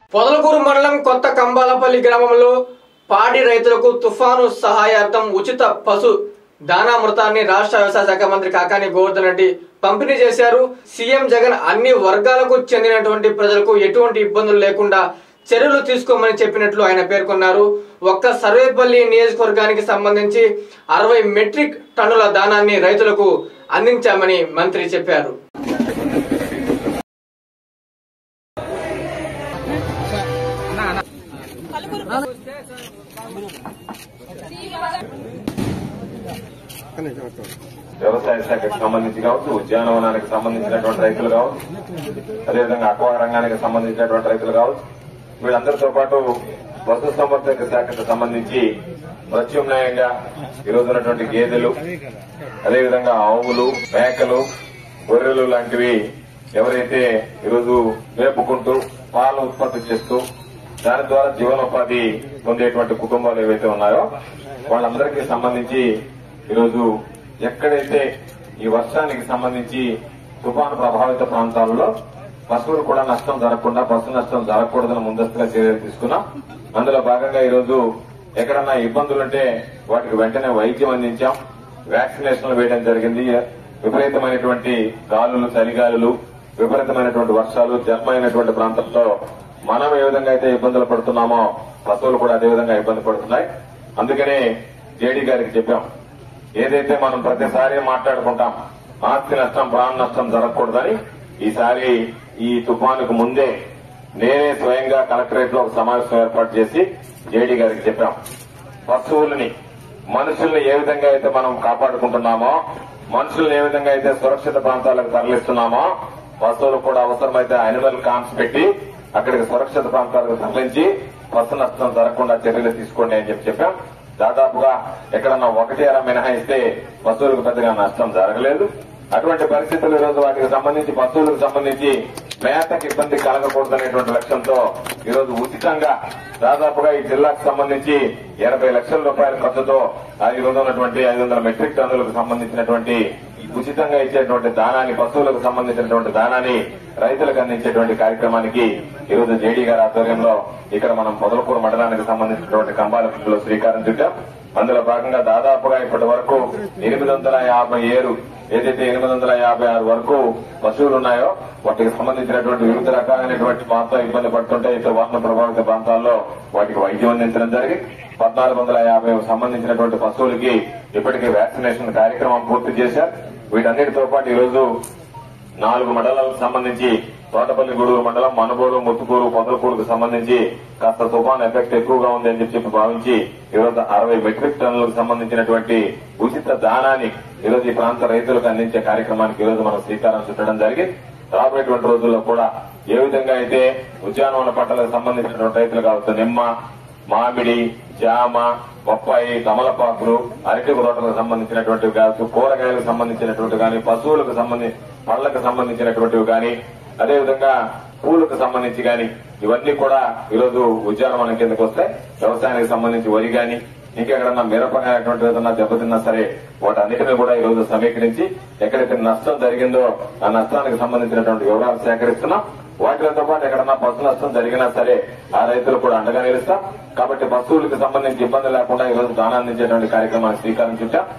పొదలకూరు మండలం కొత్త కంబాలపల్లి గ్రామంలో పాడి రైతులకు తుఫాను సహాయార్థం ఉచిత పశు దానామృతాన్ని రాష్ట్ర వ్యవసాయ శాఖ మంత్రి కాకాని గోవర్ధన్ రెడ్డి పంపిణీ చేశారు సీఎం జగన్ అన్ని వర్గాలకు చెందినటువంటి ప్రజలకు ఎటువంటి ఇబ్బందులు లేకుండా చర్యలు తీసుకోమని చెప్పినట్లు ఆయన పేర్కొన్నారు ఒక్క సర్వేపల్లి నియోజకవర్గానికి సంబంధించి అరవై మెట్రిక్ టన్నుల దానాన్ని రైతులకు అందించామని మంత్రి చెప్పారు వ్యవసాయ శాఖకు సంబంధించి కావచ్చు ఉద్యానవనానికి సంబంధించినటువంటి రైతులు కావచ్చు అదేవిధంగా అక్వా రంగానికి సంబంధించినటువంటి రైతులు కావచ్చు వీళ్ళందరితో పాటు పశు సంవర్ధక శాఖకు సంబంధించి ప్రత్యామ్నాయంగా ఈ రోజు ఉన్నటువంటి గేదెలు అదేవిధంగా ఆవులు మేకలు గొర్రెలు లాంటివి ఎవరైతే ఈరోజు మేపుకుంటూ పాలు ఉత్పత్తి చేస్తూ దాని ద్వారా జీవనోపాధి పొందేటువంటి కుటుంబాలు ఏవైతే ఉన్నాయో వాళ్ళందరికీ సంబంధించి ఈరోజు ఎక్కడైతే ఈ వర్షానికి సంబంధించి తుఫాను ప్రభావిత ప్రాంతాల్లో పశువులు కూడా నష్టం జరగకుండా పశు నష్టం జరగకూడదని ముందస్తుగా చర్యలు తీసుకున్నాం అందులో భాగంగా ఈరోజు ఎక్కడన్నా ఇబ్బందులుంటే వాటికి వెంటనే వైద్యం అందించాం వ్యాక్సినేషన్లు వేయడం జరిగింది విపరీతమైనటువంటి గాలులు చలిగాలులు విపరీతమైనటువంటి వర్షాలు జన్మైనటువంటి ప్రాంతంలో మనం ఏ విధంగా అయితే ఇబ్బందులు పడుతున్నామో పశువులు కూడా అదే విధంగా ఇబ్బంది పడుతున్నాయి అందుకనే జేడీ గారికి చెప్పాం ఏదైతే మనం ప్రతిసారి మాట్లాడుకుంటాం ఆస్తి నష్టం ప్రాణ నష్టం జరగకూడదని ఈసారి ఈ తుఫానుకు ముందే నేనే స్వయంగా కలెక్టరేట్ లో ఒక సమావేశం ఏర్పాటు చేసి జేడీ గారికి చెప్పాం పశువులని మనుషుల్ని ఏ విధంగా అయితే మనం కాపాడుకుంటున్నామో మనుషుల్ని ఏ విధంగా అయితే సురక్షిత ప్రాంతాలకు తరలిస్తున్నామో పశువులకు కూడా అవసరమైతే అనిమల్ కాన్స్ పెట్టి అక్కడికి సురక్షిత ప్రాంతాలకు తరలించి పశు నష్టం జరగకుండా చర్యలు తీసుకోండి అని చెప్పి చెప్పాం దాదాపుగా ఎక్కడన్నా ఒకటి అర మినహాయిస్తే పశువులకు పెద్దగా నష్టం జరగలేదు అటువంటి పరిస్థితులు ఈ రోజు వాటికి సంబంధించి పశువులకు సంబంధించి మేతకి ఇబ్బంది కలగకూడదనేటువంటి లక్ష్యంతో ఈ రోజు ఉచితంగా దాదాపుగా ఈ జిల్లాకు సంబంధించి ఎనభై లక్షల రూపాయల ఖర్చుతో ఆ ఈ రోజు ఉన్నటువంటి ఐదు వందల మెట్రిక్ టన్నులకు సంబంధించినటువంటి ఉచితంగా ఇచ్చేటువంటి దానాన్ని పశువులకు సంబంధించినటువంటి దానాన్ని రైతులకు అందించేటువంటి కార్యక్రమానికి ఈ రోజు జేడీ గారి ఆధ్వర్యంలో ఇక్కడ మనం పొదలకూరు మండలానికి సంబంధించినటువంటి కంబాలపల్లిలో శ్రీకారం చుట్టాం అందులో భాగంగా దాదాపుగా ఇప్పటి వరకు ఎనిమిది వందల యాభై ఏడు ఏదైతే ఎనిమిది వందల యాభై ఆరు వరకు పశువులు ఉన్నాయో వాటికి సంబంధించినటువంటి వివిధ రకాలైనటువంటి ప్రాంతాలు ఇబ్బంది పడుతుంటే ఇతర వాహన ప్రభావిత ప్రాంతాల్లో వాటికి వైద్యం అందించడం జరిగింది పద్నాలుగు వందల యాభై సంబంధించినటువంటి పశువులకి ఇప్పటికే వ్యాక్సినేషన్ కార్యక్రమం పూర్తి చేశారు వీటన్నిటితో పాటు ఈరోజు నాలుగు మండలాలకు సంబంధించి తోటపల్లి గూడూరు మండలం మనుగోడు ముత్తుకూరు పొదలకూరుకు సంబంధించి కాస్త తుఫాన్ ఎఫెక్ట్ ఎక్కువగా ఉంది అని చెప్పి భావించి ఈరోజు అరవై మెట్రిక్ టన్నులకు సంబంధించినటువంటి ఉచిత దానాన్ని ఈరోజు ఈ ప్రాంత రైతులకు అందించే కార్యక్రమానికి ఈరోజు మనం శ్రీకారం చుట్టడం జరిగింది రాబోయేటువంటి రోజుల్లో కూడా ఏ విధంగా అయితే ఉద్యానవన పంటలకు సంబంధించినటువంటి రైతులు కావచ్చు నిమ్మ మామిడి జామ బొప్పాయి తమలపాకులు అరటి తోటలకు సంబంధించినటువంటివి కావచ్చు కూరగాయలకు సంబంధించినటువంటి కానీ పశువులకు సంబంధించి పళ్లకు సంబంధించినటువంటివి కానీ అదేవిధంగా పూలకు సంబంధించి కానీ ఇవన్నీ కూడా ఈరోజు ఉద్యానవనం కిందకు వస్తాయి వ్యవసాయానికి సంబంధించి వరి గాని ఇంకెక్కడన్నా మిరపకాయటువంటి ఏదన్నా దెబ్బతిన్నా సరే వాటన్నిటిని కూడా ఈ రోజు సమీకరించి ఎక్కడైతే నష్టం జరిగిందో ఆ నష్టానికి సంబంధించినటువంటి వివరాలు సేకరిస్తున్నాం వాటితో పాటు ఎక్కడన్నా పశు నష్టం జరిగినా సరే ఆ రైతులు కూడా అండగా నిలుస్తాం కాబట్టి పశువులకు సంబంధించి ఇబ్బంది లేకుండా ఈ రోజు దానం అందించేటువంటి కార్యక్రమానికి శ్రీకారం చుట్టాం